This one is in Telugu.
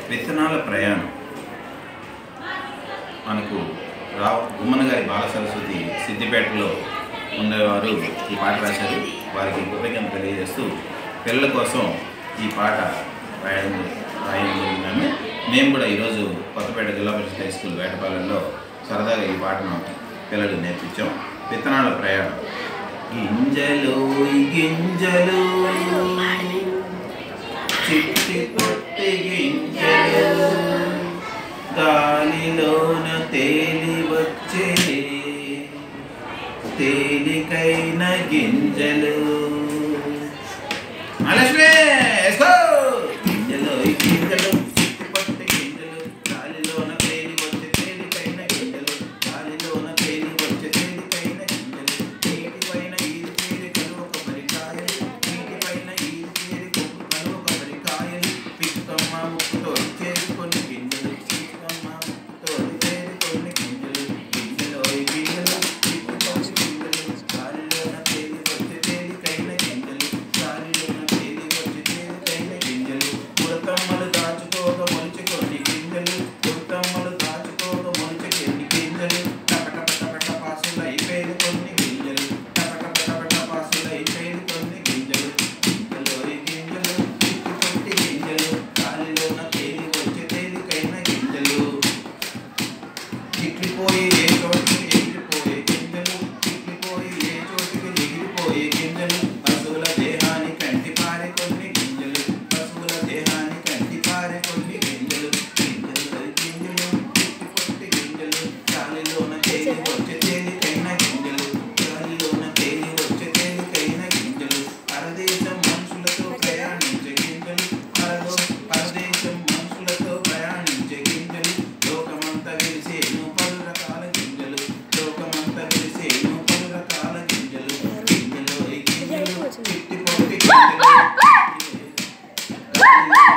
విత్తనాల ప్రయాణం మనకు రావు గుమ్మన గారి బాల సరస్వతి సిద్దిపేటలో ఉండేవారు ఈ పాట రాశారు వారికి కృతజ్ఞత తెలియజేస్తూ పిల్లల కోసం ఈ పాట రాయడం రాయడం జరిగిందని మేము కూడా ఈరోజు కొత్తపేట జిల్లా పరిషత్ హై స్కూల్ వేటపాలెంలో సరదాగా ఈ పాటను పిల్లలకు నేర్పించాం విత్తనాల ప్రయాణం గింజలు గింజలు చిట్టి పొట్టి గింజలు గాలిలోన తేలి వచ్చే తేలికైన గింజలు మహాలక్ష్మి let's go! గింజలు ఈ గింజలు చిట్టి పొట్టి గింజలు గాలిలోన తేలి వచ్చే తేలికైన గింజలు గాలిలోన తేలి వచ్చే తేలికైన గింజలు నీటిపైన ఈది తేలి కలువ కొబ్బరికాయలు నీటిపైన ఈది తేలి కలువ కొబ్బరికాయలు పిక్కమ్మ ముక్కుతో చేరి కొన్ని గింజలు పిక్కమ్మ ముక్కుతో చేరి కొన్ని గింజలు గింజలు ఈ గింజలు చిట్టి పొట్టి గింజలు గాలిలోన తేలి వచ్చే తేలికైన గింజలు గాలిలోన తేలి వచ్చే తేలికైన గింజలు ఉడకమ్మలు దాచుకోక మొలిచి కొన్ని గింజలు ఉడకమ్మలు దాచుకోక మొలిచి కొన్ని గింజలు టపటప టపట పాసులు అయిపోయి కొన్ని గింజలు టపటప టపట పాసులు అయిపోయి కొన్ని గింజలు గింజలు ఈ గింజలు చిట్టి పొట్టి గింజలు గాలిలోన తేలి వచ్చే తేలికైన గింజలు చిట్లిపోయి ఏ చోటికి ఎగిరిపోయే గింజలు చిట్లిపోయి ఏ చోటికి ఎగిరిపోయే గింజలు పశువుల దేహాన్ని కంటి పారే కొన్ని గింజలు పశువుల దేహాన్ని కంటి పారే కొన్ని గింజలు గింజలు గింజలు చిట్టి పొట్టి గింజలు గాలిలోన తేలి వచ్చే తేలికైన గింజలు గాలిలోన తేలి వచ్చే తేలికైన గింజలు పరదేశం మనుషులతో ప్రయాణించే గింజలు పరదో పరదేశం మనుషులతో ప్రయాణించే గింజలు లోకమంతా వెలిసేను పలు రకాల గింజలు లోకమంతా వెలిసేను పలు రకాల గింజలు గింజలు ఈ గింజలు చిట్టి పొట్టి గింజలు గాలిలో